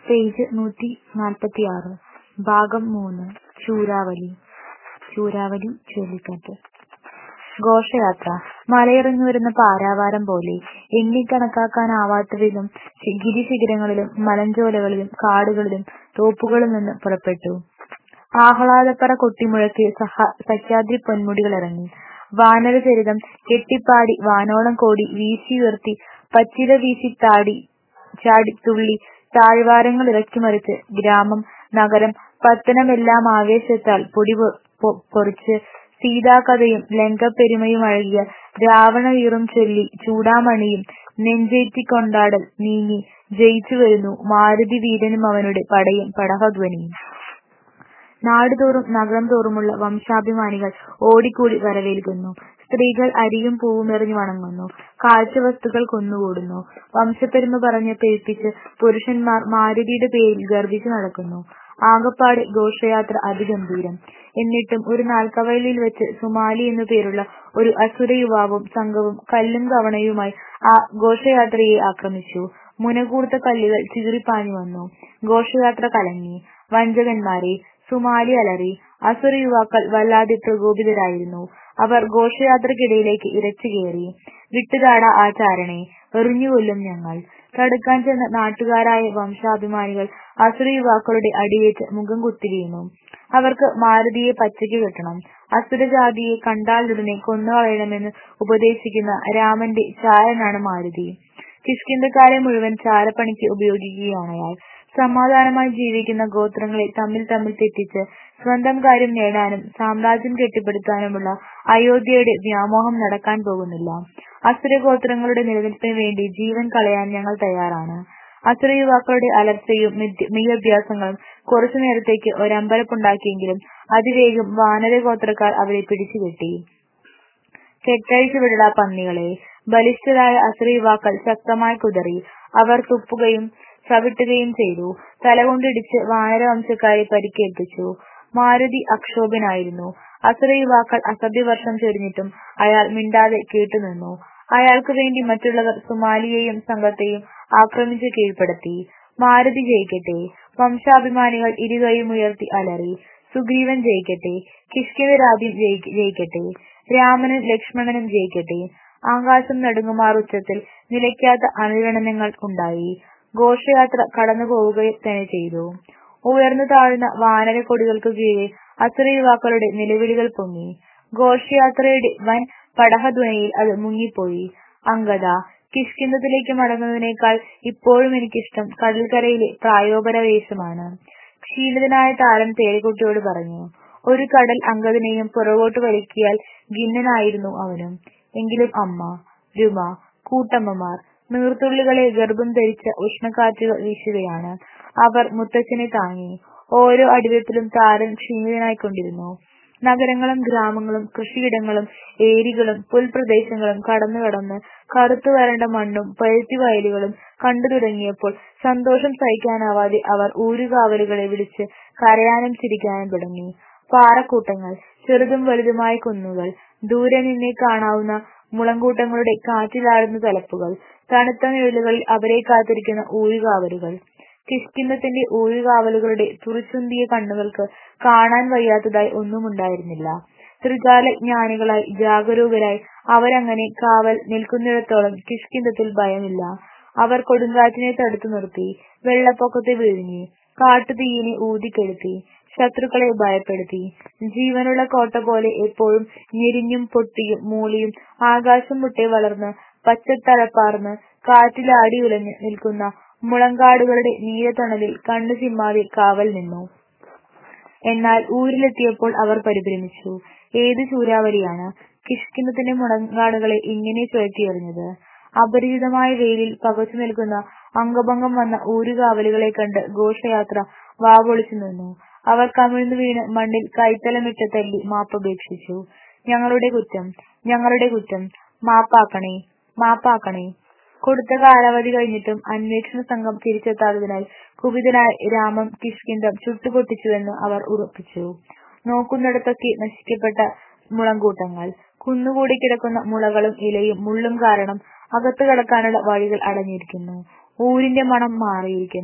Page നൂറ്റി നാല്പത്തിയാറ് ഭാഗം മൂന്ന് ചൂരാവലി ചൂരാവലി ചുഴലിക്കാറ്റ് ഘോഷയാത്ര മലയിറങ്ങി വരുന്ന പാരാവാരം പോലെ എണ്ണിക്കണക്കാക്കാനാവാത്തവിധം ഗിരിശിഖരങ്ങളിലും മലഞ്ചോലകളിലും കാടുകളിലും തോപ്പുകളിൽ നിന്ന് പുറപ്പെട്ടു. ആഹ്ലാദപ്പറ കൊട്ടിമുഴക്കി സഹ്യാദ്രി പൊന്മുടികളിറങ്ങി. വാനരചരിതം കെട്ടിപ്പാടി വാനോളം കോടി വീശിയുയർത്തി പച്ചില വീശി ചാടിത്തുള്ളി താഴ്വാരങ്ങളിളക്കിമറിച്ച് ഗ്രാമം, നഗരം, പട്ടണമെല്ലാമാവേശത്താൽ പൊടിപൊറിച്ച് സീതാകഥയും ലങ്കാപ്പെരുമയുമഴകിയ രാവണവീറും ചൊല്ലി ചൂഡാമണിയും നെഞ്ചേറ്റിക്കൊണ്ടാടൽ നീങ്ങി ജയിച്ചുവരുന്നു മാരുതിവീരനുമവനുടെ പടയും പടഹധ്വനിയും. നാടുതോറും നഗരം തോറുമുള്ള വംശാഭിമാനികൾ ഓടിക്കൂടി വരവേൽക്കുന്നു. സ്ത്രീകൾ അരിയും പൂവുമെറിഞ്ഞു വണങ്ങുന്നു. കാഴ്ചവസ്തുക്കൾ കുന്നുകൂടുന്നു. വംശപ്പെരുമ പറഞ്ഞ് പെരുപ്പിച്ച് പുരുഷന്മാർ മാരുതിയുടെ പേരിൽ ഗർവിച്ചു നടക്കുന്നു. ആകപ്പാടെ ഘോഷയാത്ര അതിഗംഭീരം. എന്നിട്ടും ഒരു നാൽക്കവലയിൽ വച്ച് സുമാലി എന്നു പേരുള്ള ഒരു അസുരയുവാവും സംഘവും കല്ലും കവണയുമായി ആ ഘോഷയാത്രയെ ആക്രമിച്ചു. മുനകൂർത്ത കല്ലുകൾ ചീറിപ്പാഞ്ഞുവന്നു. ഘോഷയാത്ര കലങ്ങി. വഞ്ചകന്മാരേ, സുമാലി അലറി. അസുരയുവാക്കൾ വല്ലാതെ പ്രകോപിതരായിരുന്നു. അവർ ഘോഷയാത്രയ്ക്കിടയിലേക്ക് ഇരച്ചുകയറി. വിട്ടുതാടാ ആ ചാരണേ, എറിഞ്ഞുകൊല്ലും ഞങ്ങൾ. തടുക്കാൻ ചെന്ന നാട്ടുകാരായ വംശാഭിമാനികൾ അസുരയുവാക്കളുടെ അടിയേറ്റ് മുഖം കുത്തിവീണു. അവർക്ക് മാരുതിയെ പച്ചയ്ക്കു കിട്ടണം. അസുരജാതിയെ കണ്ടാലുടനെ കൊന്നുകളയണമെന്ന് ഉപദേശിക്കുന്ന രാമന്റെ ചാരനാണ് മാരുതി. കിഷ്കിന്ധക്കാരെ മുഴുവൻ ചാരപ്പണിക്ക് ഉപയോഗിക്കുകയാണയാൾ. സമാധാനമായി ജീവിക്കുന്ന ഗോത്രങ്ങളെ തമ്മിൽ തമ്മിൽ തെറ്റിച്ച് സ്വന്തം കാര്യം നേടാനും സാമ്രാജ്യം കെട്ടിപ്പടുക്കാനുമുള്ള അയോധ്യയുടെ വ്യാമോഹം നടക്കാൻ പോകുന്നില്ല. അസുരഗോത്രങ്ങളുടെ നിലനിൽപ്പിനു വേണ്ടി ജീവൻ കളയാൻ ഞങ്ങൾ തയ്യാറാണ്. അസുരയുവാക്കളുടെ അലർച്ചയും മെയ്യഭ്യാസങ്ങളും കുറച്ചുനേരത്തേക്ക് ഒരമ്പരപ്പുണ്ടാക്കിയെങ്കിലും അതിവേഗം വാനരഗോത്രക്കാർ അവരെ പിടിച്ചുകെട്ടി. കെട്ടഴിച്ചു വിടെടാ പന്നികളേ. ബലിഷ്ഠരായ അസുരയുവാക്കൾ ശക്തമായി കുതറി. അവർ തുപ്പുകയും ചവിട്ടുകയും ചെയ്തു. തലകൊണ്ടിടിച്ച് വാനരവംശക്കാരെ പരിക്കേൽപ്പിച്ചു. മാരുതി അക്ഷോഭ്യനായിരുന്നു. അസുരയുവാക്കൾ അസഭ്യവർഷം ചൊരിഞ്ഞിട്ടും അയാൾ മിണ്ടാതെ കേട്ടുനിന്നു. അയാൾക്കുവേണ്ടി മറ്റുള്ളവർ സുമാലിയെയും സംഘത്തെയും ആക്രമിച്ചു കീഴ്പ്പെടുത്തി. മാരുതി ജയിക്കട്ടെ. വംശാഭിമാനികൾ ഇരുകൈയുമുയർത്തി അലറി. സുഗ്രീവൻ ജയിക്കട്ടെ. കിഷ്കിന്ധരാജ്യം ജയിക്കട്ടെ. രാമനും ലക്ഷ്മണനും ജയിക്കട്ടെ. ആകാശം നടുങ്ങുമാറുച്ചത്തിൽ നിലയ്ക്കാത്ത അണിഗണനങ്ങൾ ഉണ്ടായി. ഘോഷയാത്ര കടന്നുപോവുകതന്നെ ചെയ്തു. ഉയർന്നു താഴുന്ന വാനരക്കൊടികൾക്കു കീഴെ അസുരയുവാക്കളുടെ നിലവിളികൾ പൊങ്ങി. ഘോഷയാത്രയുടെ വൻ പടഹധ്വനിയിൽ അത് മുങ്ങിപ്പോയി. അംഗദാ, കിഷ്കിന്ധയിലേക്ക് മടങ്ങുന്നതിനേക്കാൾ ഇപ്പോഴും എനിക്കിഷ്ടം കടൽക്കരയിലെ പ്രായോപവേശമാണ് ക്ഷീണിതനായ താരൻ പേരക്കുട്ടിയോട് പറഞ്ഞു. ഒരു കടൽ അംഗദനെയും പുറകോട്ടു വലിക്കിയാൽ ഖിന്നനായിരുന്നു അവനും. എങ്കിലും അമ്മ, രുമ, കൂട്ടമ്മമാർ, നീർത്തുള്ളികളെ ഗർഭം ധരിച്ച ഉഷ്ണക്കാറ്റുകൾ വീശുകയാണ്. അവർ മുത്തച്ഛനെ താങ്ങി. ഓരോ അടിവെപ്പിലും താരൻ ക്ഷീണിതനായിക്കൊണ്ടിരുന്നു. നഗരങ്ങളും ഗ്രാമങ്ങളും കൃഷിയിടങ്ങളും ഏരികളും പുൽപ്രദേശങ്ങളും കടന്നു കടന്ന് കറുത്തു വരണ്ട മണ്ണും പരുത്തിവയലുകളും കണ്ടുതുടങ്ങിയപ്പോൾ സന്തോഷം സഹിക്കാനാവാതെ അവർ ഊരുകാവലുകളെ വിളിച്ച് കരയാനും ചിരിക്കാനും തുടങ്ങി. പാറക്കൂട്ടങ്ങൾ, ചെറുതും വലുതുമായ കുന്നുകൾ, ദൂരെ നിന്നേ കാണാവുന്ന മുളങ്കൂട്ടങ്ങളുടെ കാറ്റിലാടുന്ന തലപ്പുകൾ, തണുത്ത നിഴലുകളിൽ അവരെ കാത്തിരിക്കുന്ന ഊരുകാവലുകൾ. കിഷ്കിന്ധത്തിന്റെ ഊരുകാവലുകളുടെ തുറിച്ചുന്തിയ കണ്ണുകൾക്ക് കാണാൻ വയ്യാത്തതായി ഒന്നുമുണ്ടായിരുന്നില്ല. ത്രികാലജ്ഞാനികളായി ജാഗരൂകരായി അവരങ്ങനെ കാവൽ നിൽക്കുന്നിടത്തോളം കിഷ്കിന്ധത്തിൽ ഭയമില്ല. അവർ കൊടുങ്കാറ്റിനെ തടുത്തു നിർത്തി. വെള്ളപ്പൊക്കത്തെ വിഴുങ്ങി. കാട്ടുതീയിനെ ഊതിക്കെടുത്തി. ശത്രുക്കളെ ഭയപ്പെടുത്തി. ജീവനുള്ള കോട്ടപോലെ എപ്പോഴും ഞെരിഞ്ഞും പൊട്ടിയും മൂളിയും ആകാശം മുട്ടെ വളർന്ന് പച്ചത്തഴപ്പാർന്ന് കാറ്റിലാടിയുലഞ്ഞ് നിൽക്കുന്ന മുളങ്കാടുകളുടെ നീലത്തണലിൽ കണ്ണു ചിമ്മാതെ കാവൽ നിന്നു. എന്നാൽ ഊരിലെത്തിയപ്പോൾ അവർ പരിഭ്രമിച്ചു. ഏതു ചൂരാവലിയാണ് കിഷ്കിന്ധത്തിന്റെ മുളങ്കാടുകളെ ഇങ്ങനെ ചുഴറ്റിയെറിഞ്ഞത്? അപരിചിതമായ വെയിലിൽ പകച്ചുനിൽക്കുന്ന അംഗഭംഗം വന്ന ഊരുകാവലുകളെ കണ്ട് ഘോഷയാത്ര വാപൊളിച്ചു നിന്നു. അവർ കമിഴ്ന്നുവീണ് മണ്ണിൽ കൈത്തലമിട്ട് തല്ലി മാപ്പപേക്ഷിച്ചു. ഞങ്ങളുടെ കുറ്റം, ഞങ്ങളുടെ കുറ്റം. മാപ്പാക്കണേ, മാപ്പാക്കണേ. കൊടുത്ത കാലാവധി കഴിഞ്ഞിട്ടും അന്വേഷണസംഘം തിരിച്ചെത്താത്തതിനാൽ കുപിതനായ രാമൻ കിഷ്കിന്ധം ചുട്ടുപൊട്ടിച്ചുവെന്ന് അവർ ഉറപ്പിച്ചു. നോക്കുന്നിടത്തൊക്കെ നശിക്കപ്പെട്ട മുളങ്കൂട്ടങ്ങൾ. കുന്നുകൂടിക്കിടക്കുന്ന മുളകളും ഇലയും മുള്ളും കാരണം അകത്തു കടക്കാനുള്ള വഴികൾ അടഞ്ഞിരിക്കുന്നു. ഊരിന്റെ മണം മാറിയിരിക്കുന്നു.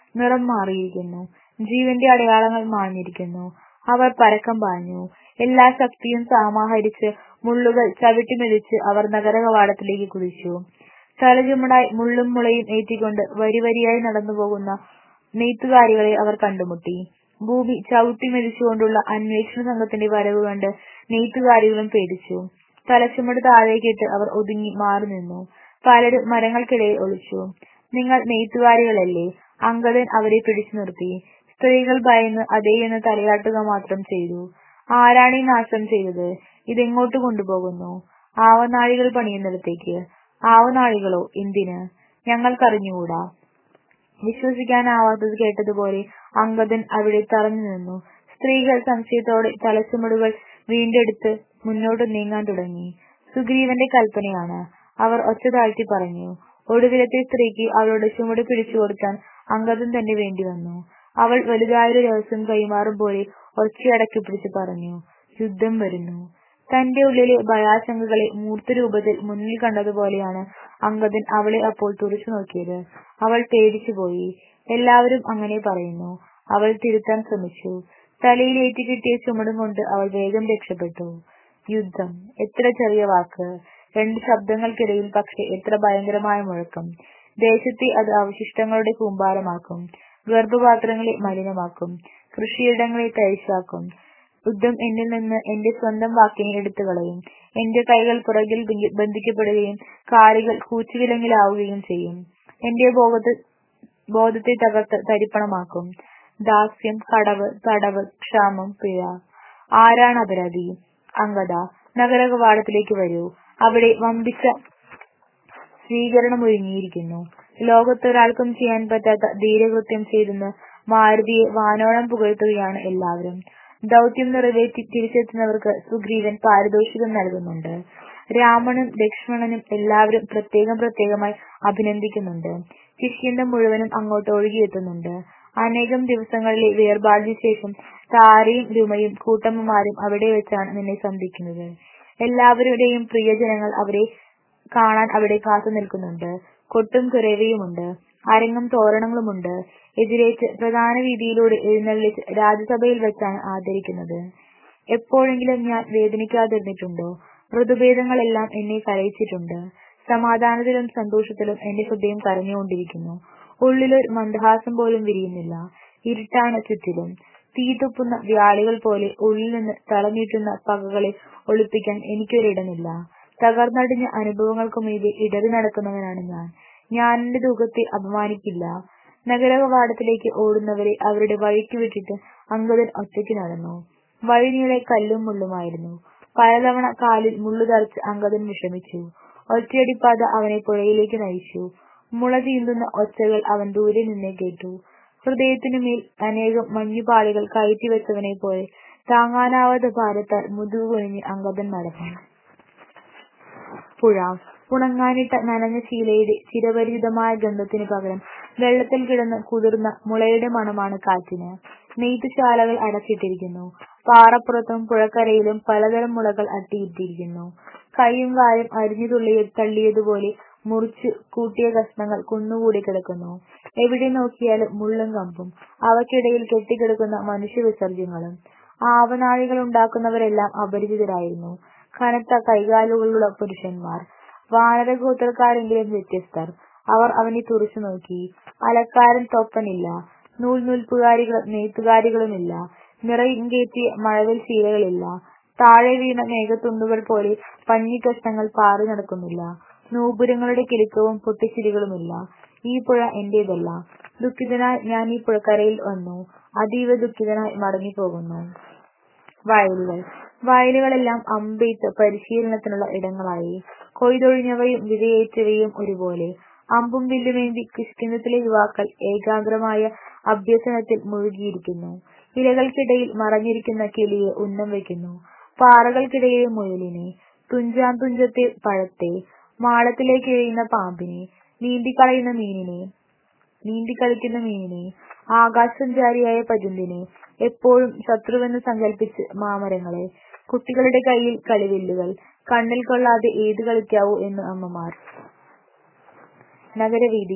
നിറം മാറിയിരിക്കുന്നു ജീവന്റെ അടയാളങ്ങൾ മാഞ്ഞിരിക്കുന്നു അവർ പരക്കം പാഞ്ഞു എല്ലാ ശക്തിയും സമാഹരിച്ച് മുള്ളുകൾ ചവിട്ടിമെതിച്ച് അവർ നഗരകവാടത്തിലേക്ക് കുതിച്ചു തലചുമടായി മുള്ളും മുളയും ഏറ്റിക്കൊണ്ട് വരിവരിയായി നടന്നുപോകുന്ന നെയ്ത്തുകാരികളെ അവർ കണ്ടുമുട്ടി ഭൂമി ചവിട്ടിമെതിച്ചുകൊണ്ടുള്ള അന്വേഷണ സംഘത്തിന്റെ വരവ് കണ്ട് നെയ്ത്തുകാരികളും പേടിച്ചു തലച്ചുമട് താഴേക്കിട്ട് അവർ ഒതുങ്ങി മാറി നിന്നു പലരും മരങ്ങൾക്കിടയിൽ ഒളിച്ചു നിങ്ങൾ നെയ്ത്തുകാരികളല്ലേ അങ്കദൻ അവരെ പിടിച്ചു നിർത്തി സ്ത്രീകൾ ഭയന്ന് അതേയെന്ന് തലയാട്ടുക മാത്രം ചെയ്തു ആരാണ് ഈ നാശം ചെയ്തത് ഇതെങ്ങോട്ട് കൊണ്ടുപോകുന്നു ആവനാഴികൾ പണിയുന്നിടത്തേക്ക് ആവനാഴികളോ എന്തിന് ഞങ്ങൾക്കറിഞ്ഞുകൂടാ വിശ്വസിക്കാനാവാത്തത് കേട്ടതുപോലെ അങ്കദൻ അവിടെ തറഞ്ഞു നിന്നു സ്ത്രീകൾ സംശയത്തോടെ തലച്ചുമടുകൾ വീണ്ടെടുത്ത് മുന്നോട്ട് നീങ്ങാൻ തുടങ്ങി സുഗ്രീവന്റെ കൽപ്പനയാണ് അവർ ഒച്ച താഴ്ത്തി പറഞ്ഞു ഒടുവിലത്തെ സ്ത്രീക്ക് അവളുടെ ചുമട് പിടിച്ചു കൊടുക്കാൻ അങ്കദൻ തന്നെ വേണ്ടി വന്നു അവൾ വലുതായൊരു രഹസ്യം കൈമാറും പോലെ ഒച്ചയടക്കി പിടിച്ച് പറഞ്ഞു യുദ്ധം വരുന്നു തന്റെ ഉള്ളിലെ ഭയാശങ്കകളെ മൂർത്തരൂപത്തിൽ മുന്നിൽ കണ്ടതുപോലെയാണ് അങ്കദൻ അവളെ അപ്പോൾ തുറച്ചു നോക്കിയത് അവൾ പേടിച്ചുപോയി എല്ലാവരും അങ്ങനെ പറയുന്നു അവൾ തിരുത്താൻ ശ്രമിച്ചു തലയിലേറ്റി കിട്ടിയ ചുമടും കൊണ്ട് അവൾ വേഗം രക്ഷപ്പെട്ടു യുദ്ധം എത്ര ചെറിയ വാക്ക് രണ്ട് ശബ്ദങ്ങൾക്കിടയിൽ പക്ഷെ എത്ര ഭയങ്കരമായ മുഴക്കം ദേശത്തെ അത് അവശിഷ്ടങ്ങളുടെ കൂമ്പാരമാക്കും ഗർഭപാത്രങ്ങളെ മലിനമാക്കും കൃഷിയിടങ്ങളെ തരിശാക്കും യുദ്ധം എന്നിൽ നിന്ന് എന്റെ സ്വന്തം വാക്കിനെ എടുത്തു കളയും എന്റെ കൈകൾ പുറകിൽ ബന്ധിക്കപ്പെടുകയും കാലുകൾ കൂച്ചുവിലങ്ങിലാവുകയും ചെയ്യും എന്റെ ബോധത്തെ ബോധത്തെ തകർത്ത് തരിപ്പണമാക്കും ദാസ്യം കടവ് തടവ് ക്ഷാമം പിഴ ആരാണ് അപരാധി അങ്കദ നഗരകവാടത്തിലേക്ക് വരൂ അവിടെ വമ്പിച്ച സ്വീകരണം ഒരുങ്ങിയിരിക്കുന്നു ലോകത്തൊരാൾക്കും ചെയ്യാൻ പറ്റാത്ത ധീരകൃത്യം ചെയ്തെന്ന് മാരുതിയെ വാനോളം പുകഴ്ത്തുകയാണ് എല്ലാവരും ദൗത്യം നിറവേറ്റി തിരിച്ചെത്തുന്നവർക്ക് സുഗ്രീവൻ പാരിതോഷികം നൽകുന്നുണ്ട് രാമനും ലക്ഷ്മണനും എല്ലാവരും പ്രത്യേകം പ്രത്യേകമായി അഭിനന്ദിക്കുന്നുണ്ട് ശിഷ്യന്റെ മുഴുവനും അങ്ങോട്ട് ഒഴുകിയെത്തുന്നുണ്ട് അനേകം ദിവസങ്ങളിലെ വേർപാടിന് ശേഷം താരയും രുമയും കൂട്ടമ്മമാരും അവിടെ വെച്ചാണ് നിന്നെ സന്ധിക്കുന്നത് എല്ലാവരുടെയും പ്രിയജനങ്ങൾ അവരെ കാണാൻ അവിടെ കാത്തു നിൽക്കുന്നുണ്ട് കൊട്ടും കുരവയുമുണ്ട് അരങ്ങും തോരണങ്ങളുമുണ്ട് എതിരേറ്റ് പ്രധാന വീതിയിലൂടെ എഴുന്നള്ളിച്ച് രാജ്യസഭയിൽ വെച്ചാണ് ആദരിക്കുന്നത് എപ്പോഴെങ്കിലും ഞാൻ വേദനിക്കാതിരുന്നിട്ടുണ്ടോ ഋതുഭേദങ്ങളെല്ലാം എന്നെ കരയിച്ചിട്ടുണ്ട് സമാധാനത്തിലും സന്തോഷത്തിലും എന്റെ ഹൃദയം കരഞ്ഞുകൊണ്ടിരിക്കുന്നു ഉള്ളിലൊരു മന്ദഹാസം പോലും വിരിയുന്നില്ല ഇരുട്ടാണ് ചുറ്റിലും തീ തുപ്പുന്ന വ്യാളികൾ പോലെ ഉള്ളിൽ നിന്ന് തളനീട്ടുന്ന പകകളെ ഒളിപ്പിക്കാൻ എനിക്കൊരിടമില്ല തകർന്നടിഞ്ഞ അനുഭവങ്ങൾക്ക് മീതെ ഇടറി നടക്കുന്നവനാണ് ഞാൻ ഞാൻ എന്റെ ദുഃഖത്തെ അപമാനിക്കില്ല നഗരകവാടത്തിലേക്ക് ഓടുന്നവരെ അവരുടെ വഴിക്ക് വിട്ടിട്ട് അങ്കദൻ ഒറ്റയ്ക്ക് നടന്നു വഴിനീളെ കല്ലും മുള്ളുമായിരുന്നു പലതവണ കാലിൽ മുള്ളു തറച്ച് അങ്കദൻ വിഷമിച്ചു ഒറ്റയടിപ്പാത അവനെ പുഴയിലേക്ക് നയിച്ചു മുള ചീന്തുന്ന ഒച്ചകൾ അവൻ ദൂരെ നിന്നേ കേട്ടു ഹൃദയത്തിനുമേൽ അനേകം മഞ്ഞുപാളികൾ കയറ്റിവെച്ചവനെ പോലെ താങ്ങാനാവാത്ത ഭാരത്താൽ മുതുകു കുനിഞ്ഞ് അങ്കദൻ നടന്നു പുഴ ഉണങ്ങാനിട്ട നനഞ്ഞ ശീലയുടെ ചിരപരിചിതമായ ഗന്ധത്തിനു പകരം വെള്ളത്തിൽ കിടന്ന് കുതിർന്ന മുളയുടെ മണമാണ് കാറ്റിന് നെയ്ത്തുശാലകൾ അടച്ചിട്ടിരിക്കുന്നു പാറപ്പുറത്തും പുഴക്കരയിലും പലതരം മുളകൾ അട്ടിയിട്ടിരിക്കുന്നു കൈയും കാലും അരിഞ്ഞു തുള്ളിയ തള്ളിയതുപോലെ മുറിച്ച് കൂട്ടിയ കഷ്ണങ്ങൾ കുന്നുകൂടി കിടക്കുന്നു എവിടെ നോക്കിയാലും മുള്ളും കമ്പും അവയ്ക്കിടയിൽ കെട്ടിക്കിടക്കുന്ന മനുഷ്യ വിസർജ്യങ്ങളും ആവനാഴികൾ ഉണ്ടാക്കുന്നവരെല്ലാം അപരിചിതരായിരുന്നു കനത്ത കൈകാലുകളുള്ള പുരുഷന്മാർ വാനരഗോത്രക്കാരെങ്കിലും വ്യത്യസ്തർ അവർ അവനെ തുറച്ചു നോക്കി അലക്കാരൻ തൊപ്പനില്ല നൂൽ നൂൽപ്പുകാരികളും നെയ്ത്തുകാരികളുമില്ല നിറയും കയറ്റിയ മഴവിൽ ശീലകളില്ല താഴെ വീണ മേഘത്തുണ്ടുകൾ പോലെ പഞ്ഞിക്കഷ്ണങ്ങൾ പാറി നടക്കുന്നില്ല നൂപുരങ്ങളുടെ കിലുക്കവും പൊട്ടിച്ചിരികളുമില്ല ഈ പുഴ എന്റേതല്ല ദുഃഖിതനായി ഞാൻ ഈ പുഴക്കരയിൽ വന്നു അതീവ ദുഃഖിതനായി മടങ്ങിപ്പോകുന്നു വയലുകൾ വയലുകളെല്ലാം അമ്പെയ്ത്ത് പരിശീലനത്തിനുള്ള ഇടങ്ങളായി കൊയ്തൊഴിഞ്ഞവയും വിതയേറ്റവയും ഒരുപോലെ അമ്പും വില്ലുമേന്തി കിഷ്കിന്ധത്തിലെ യുവാക്കൾ ഏകാഗ്രമായ അഭ്യസനത്തിൽ മുഴുകിയിരിക്കുന്നു ഇലകൾക്കിടയിൽ മറഞ്ഞിരിക്കുന്ന കിളിയെ ഉന്നം വെക്കുന്നു പാറകൾക്കിടയിലെ മുയലിനെ തുഞ്ചാം തുഞ്ചത്തെ പഴത്തെ മാളത്തിലേക്ക് എഴിയുന്ന പാമ്പിനെ നീന്തിക്കളയുന്ന മീനിനെ നീന്തിക്കളിക്കുന്ന മീനിനെ ആകാശസഞ്ചാരിയായ പരുന്തിനെ എപ്പോഴും ശത്രുവെന്ന് സങ്കല്പിച്ച് മാമരങ്ങളെ കുട്ടികളുടെ കയ്യിൽ കളിവില്ലുകൾ കണ്ണിൽ കൊള്ളാതെ ഏത് കളിക്കാവൂ എന്ന് അമ്മമാർ നഗരവീഥികൾ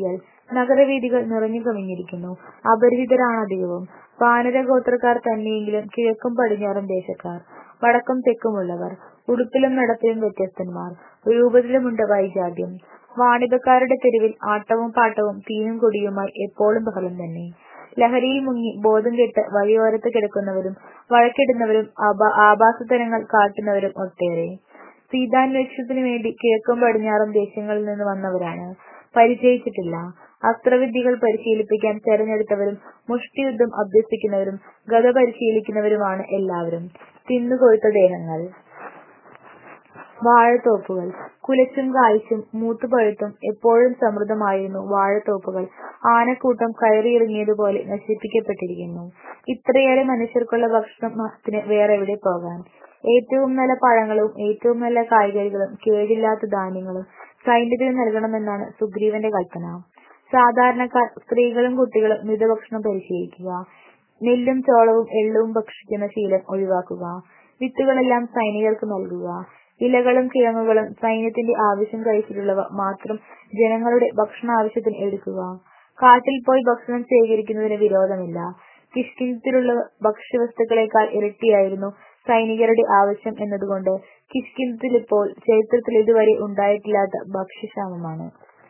നഗരവീഥികൾ നിറഞ്ഞു കവിഞ്ഞിരിക്കുന്നു അപരിചിതരാണ് അധികവും വാനരഗോത്രക്കാർ തന്നെയെങ്കിലും കിഴക്കും പടിഞ്ഞാറും ദേശക്കാർ വടക്കും തെക്കുമുള്ളവർ ഉടുപ്പിലും നടപ്പിലും വ്യത്യസ്തന്മാർ രൂപത്തിലുമുണ്ട് വൈജാത്യം വാണിഭക്കാരുടെ തെരുവിൽ ആട്ടവും പാട്ടവും തീയും കൊടിയുമായി എപ്പോഴും ബഹളം തന്നെ ലഹരിയിൽ മുങ്ങി ബോധം കെട്ട് വഴിയോരത്ത് കിടക്കുന്നവരും വഴക്കിടുന്നവരും ആഭാസത്തരങ്ങൾ കാട്ടുന്നവരും ഒട്ടേറെ സീതാന്വേഷണത്തിനു വേണ്ടി കിഴക്കും പടിഞ്ഞാറും ദേശങ്ങളിൽ നിന്ന് വന്നവരാണ് പരിചയിച്ചിട്ടില്ല അസ്ത്രവിദ്യകൾ പരിശീലിപ്പിക്കാൻ തെരഞ്ഞെടുത്തവരും മുഷ്ടിയുദ്ധം അഭ്യസിക്കുന്നവരും ഗത പരിശീലിക്കുന്നവരുമാണ് എല്ലാവരും തിന്നുകൊഴുത്ത ദേഹങ്ങൾ വാഴത്തോപ്പുകൾ കുലച്ചും കായ്ച്ചും മൂത്തുപഴുത്തും എപ്പോഴും സമൃദ്ധമായിരുന്നു വാഴത്തോപ്പുകൾ ആനക്കൂട്ടം കയറിയിറങ്ങിയതുപോലെ നശിപ്പിക്കപ്പെട്ടിരിക്കുന്നു ഇത്രയേറെ മനുഷ്യർക്കുള്ള ഭക്ഷണത്തിന് വേറെ എവിടെ പോകാൻ ഏറ്റവും നല്ല പഴങ്ങളും ഏറ്റവും നല്ല കായ്കറികളും കേടില്ലാത്ത ധാന്യങ്ങളും സൈന്യത്തിന് നൽകണമെന്നാണ് സുഗ്രീവന്റെ കൽപ്പന സാധാരണക്കാർ സ്ത്രീകളും കുട്ടികളും മിതഭക്ഷണം പരിശീലിക്കുക നെല്ലും ചോളവും എള്ളവും ഭക്ഷിക്കുന്ന ശീലം ഒഴിവാക്കുക വിത്തുകളെല്ലാം സൈനികർക്ക് നൽകുക ഇലകളും കിഴങ്ങുകളും സൈന്യത്തിന്റെ ആവശ്യം കഴിച്ചിട്ടുള്ളവ മാത്രം ജനങ്ങളുടെ ഭക്ഷണ ആവശ്യത്തിന് എടുക്കുക കാട്ടിൽ പോയി ഭക്ഷണം ശേഖരിക്കുന്നതിന് വിരോധമില്ല കിഷ്കിന്ധത്തിലുള്ള ഭക്ഷ്യവസ്തുക്കളെക്കാൾ ഇരട്ടിയായിരുന്നു സൈനികരുടെ ആവശ്യം എന്നതുകൊണ്ട് കിഷ്കിന്ധത്തിൽ ഇപ്പോൾ ചരിത്രത്തിൽ ഇതുവരെ ഉണ്ടായിട്ടില്ലാത്ത ഭക്ഷ്യക്ഷാമമാണ്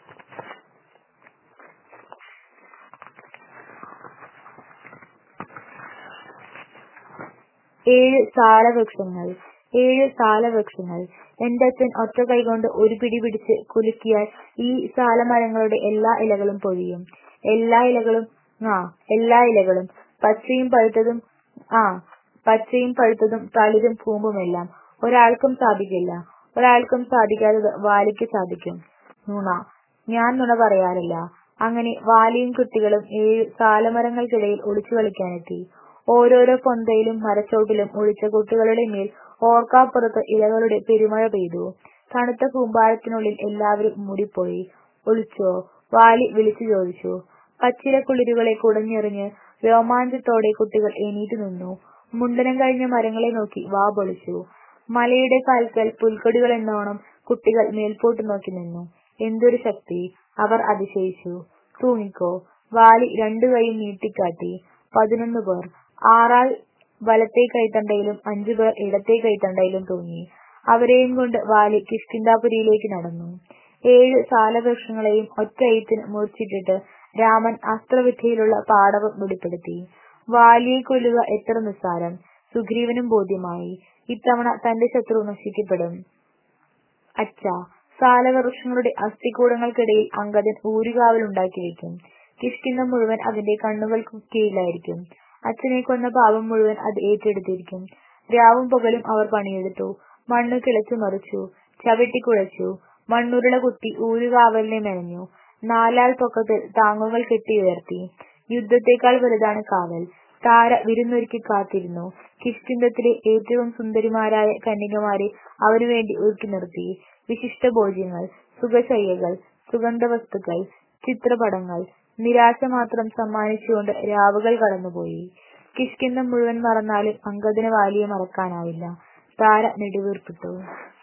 ഏഴ് സാലവൃക്ഷങ്ങൾ ഏഴ് സാലവൃക്ഷങ്ങൾ എന്റെ അച്ഛൻ ഒറ്റ കൈകൊണ്ട് ഒരു പിടി പിടിച്ച് കുലുക്കിയാൽ ഈ സാലമരങ്ങളുടെ എല്ലാ ഇലകളും പൊഴിയും എല്ലാ ഇലകളും ആ എല്ലാ ഇലകളും പച്ചയും പഴുത്തതും ആ പച്ചയും പഴുത്തതും തളിരും പൂമ്പുമെല്ലാം ഒരാൾക്കും സാധിക്കില്ല ഒരാൾക്കും സാധിക്കാത്തത് വാലിക്ക് സാധിക്കും നുണ ഞാൻ നുണ പറയാറില്ല അങ്ങനെ വാലിയും കുട്ടികളും ഏഴ് സാലമരങ്ങൾക്കിടയിൽ ഒളിച്ചു കളിക്കാനെത്തി ഓരോരോ പൊന്തയിലും മരച്ചോട്ടിലും ഒളിച്ച കുട്ടികളുടെ മേൽ ഓർക്കാപ്പുറത്ത് ഇലകളുടെ പെരുമഴ പെയ്തു തണുത്ത കൂമ്പാരത്തിനുള്ളിൽ എല്ലാവരും മൂടിപ്പോയി ഒളിച്ചോ വാലി വിളിച്ചു ചോദിച്ചു പച്ചിലക്കുളിരുകളെ കുടഞ്ഞെറിഞ്ഞ് രോമാഞ്ചത്തോടെ കുട്ടികൾ എണീറ്റു നിന്നു മുണ്ടനം കഴിഞ്ഞ മരങ്ങളെ നോക്കി വാ പൊളിച്ചു മലയുടെ കാൽക്കൽ പുൽക്കൊടികളെന്നോണം കുട്ടികൾ മേൽപോട്ട് നോക്കി നിന്നു എന്തൊരു ശക്തി അവർ അതിശയിച്ചു തൂങ്ങിക്കോ വാലി രണ്ടു കൈയും നീട്ടിക്കാട്ടി പതിനൊന്ന് പേർ ആറാൾ വലത്തെ കൈത്തണ്ടയിലും അഞ്ചു പേർ ഇടത്തെ കൈത്തണ്ടയിലും തൂങ്ങി അവരെയും കൊണ്ട് വാലി കിഷ്കിന്ധാപുരിയിലേക്ക് നടന്നു ഏഴ് സാലവൃക്ഷങ്ങളെയും ഒറ്റ എയ്ത്തിന് മുറിച്ചിട്ടിട്ട് രാമൻ അസ്ത്രവിദ്യയിലുള്ള പാടവം വെളിപ്പെടുത്തി വാലിയെ കൊല്ലുക എത്ര നിസ്സാരം സുഗ്രീവനും ബോധ്യമായി ഇത്തവണ തന്റെ ശത്രു നശിക്കപ്പെടും അച്ഛാ സാലവൃക്ഷങ്ങളുടെ അസ്ഥികൂടങ്ങൾക്കിടയിൽ അങ്കദൻ ഊരുകാവലുണ്ടാക്കി വെക്കും കിഷ്കിന്ധം മുഴുവൻ അതിന്റെ കണ്ണുകൾക്ക് കീഴിലായിരിക്കും അച്ഛനെ കൊന്ന പാപം മുഴുവൻ അത് ഏറ്റെടുത്തിരിക്കും രാവും പകലും അവർ പണിയെടുത്തു മണ്ണ് കിളച്ചു മറിച്ചു ചവിട്ടിക്കുഴച്ചു മണ്ണുരുള കുത്തി ഊരുകാവലിനെ മെനഞ്ഞു നാലാൾ പൊക്കത്തിൽ താങ്ങുകൾ കെട്ടി ഉയർത്തി യുദ്ധത്തെക്കാൾ വലുതാണ് കാവൽ താര വിരുന്നൊരുക്കി കാത്തിരുന്നു കിഷ്കിന്ധത്തിലെ ഏറ്റവും സുന്ദരിമാരായ കന്യകമാരെ അവനു വേണ്ടി ഒരുക്കി നിർത്തി വിശിഷ്ട ഭോജ്യങ്ങൾ സുഖശയ്യകൾ സുഗന്ധവസ്തുക്കൾ ചിത്രപടങ്ങൾ നിരാശ മാത്രം സമ്മാനിച്ചുകൊണ്ട് രാവുകൾ കടന്നുപോയി കിഷ്കിന്ധം മുഴുവൻ മറന്നാലും അങ്കദിന് വാലിയെ മറക്കാനാവില്ല താര നെടുവീർപ്പിട്ടു